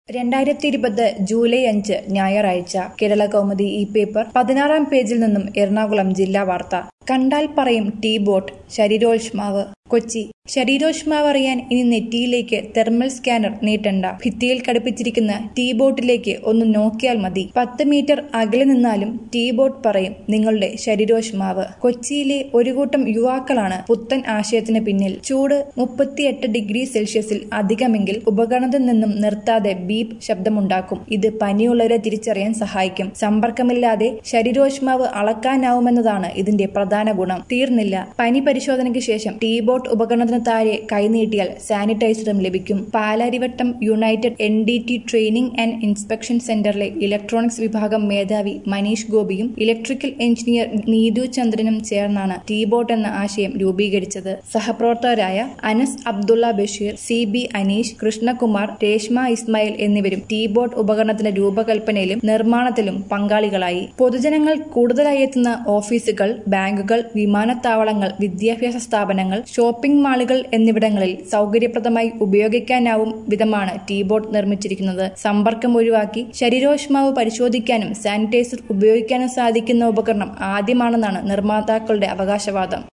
രണ്ടായിരത്തി ഇരുപത് ജൂലൈ അഞ്ച് ഞായറാഴ്ച കേരള കൗമുദി ഈ പേപ്പർ പതിനാറാം പേജിൽ നിന്നും എറണാകുളം ജില്ലാ വാർത്ത കണ്ടാൽ പറയും ടീ ബോട്ട് ശരീരോഷ്മാവ് കൊച്ചി ശരീരോഷ്മാവ് അറിയാൻ ഇനി നെറ്റിയിലേക്ക് തെർമൽ സ്കാനർ നീട്ടണ്ട ഭിത്തിയിൽ ഘടിപ്പിച്ചിരിക്കുന്ന ടീ ബോട്ടിലേക്ക് ഒന്ന് നോക്കിയാൽ മതി പത്ത് മീറ്റർ അകലെ നിന്നാലും ടീ ബോട്ട് പറയും നിങ്ങളുടെ ശരീരോഷ്മാവ് കൊച്ചിയിലെ ഒരു കൂട്ടം യുവാക്കളാണ് പുത്തൻ ആശയത്തിന് പിന്നിൽ ചൂട് മുപ്പത്തിയെട്ട് ഡിഗ്രി സെൽഷ്യസിൽ അധികമെങ്കിൽ ഉപകരണത്തിൽ നിന്നും നിർത്താതെ ബീപ്പ് ശബ്ദമുണ്ടാക്കും ഇത് പനിയുള്ളവരെ തിരിച്ചറിയാൻ സഹായിക്കും സമ്പർക്കമില്ലാതെ ശരീരോഷ്മാവ് അളക്കാനാവുമെന്നതാണ് ഇതിന്റെ പ്രധാന ഗുണം തീർന്നില്ല പനി പരിശോധനയ്ക്ക് ശേഷം ടീ ബോട്ട് ഉപകരണത്തിന് താഴെ കൈനീട്ടിയാൽ സാനിറ്റൈസറും ലഭിക്കും Palarivattom united N D T training and inspection സെന്ററിലെ ഇലക്ട്രോണിക്സ് വിഭാഗം മേധാവി മനീഷ് ഗോപിയും ഇലക്ട്രിക്കൽ എഞ്ചിനീയർ നീതു ചന്ദ്രനും ചേർന്നാണ് ടീ ബോട്ട് എന്ന ആശയം രൂപീകരിച്ചത് സഹപ്രവർത്തകരായ അനസ് അബ്ദുള്ള ബഷീർ സി ബി അനീഷ് കൃഷ്ണകുമാർ രേഷ്മ ഇസ്മായിൽ എന്നിവരും ടീ ബോട്ട് ഉപകരണത്തിന്റെ രൂപകൽപ്പനയിലും നിർമ്മാണത്തിലും പങ്കാളികളായി പൊതുജനങ്ങൾ കൂടുതലായി എത്തുന്ന ഓഫീസുകൾ ബാങ്കുകൾ വിമാനത്താവളങ്ങൾ വിദ്യാഭ്യാസ സ്ഥാപനങ്ങൾ ഷോപ്പിംഗ് മാളുകൾ എന്നിവിടങ്ങളിൽ സൗകര്യപ്രദമായി ഉപയോഗിക്കാനാവും വിധമാണ് ടീ ബോട്ട് നിർമ്മിച്ചിരിക്കുന്നത് സമ്പർക്കം ഒഴിവാക്കി ശരീരോഷ്മാവ് പരിശോധിക്കാനും സാനിറ്റൈസർ ഉപയോഗിക്കാനും സാധിക്കുന്ന ഉപകരണം ആദ്യമാണെന്നാണ് നിർമ്മാതാക്കളുടെ അവകാശവാദം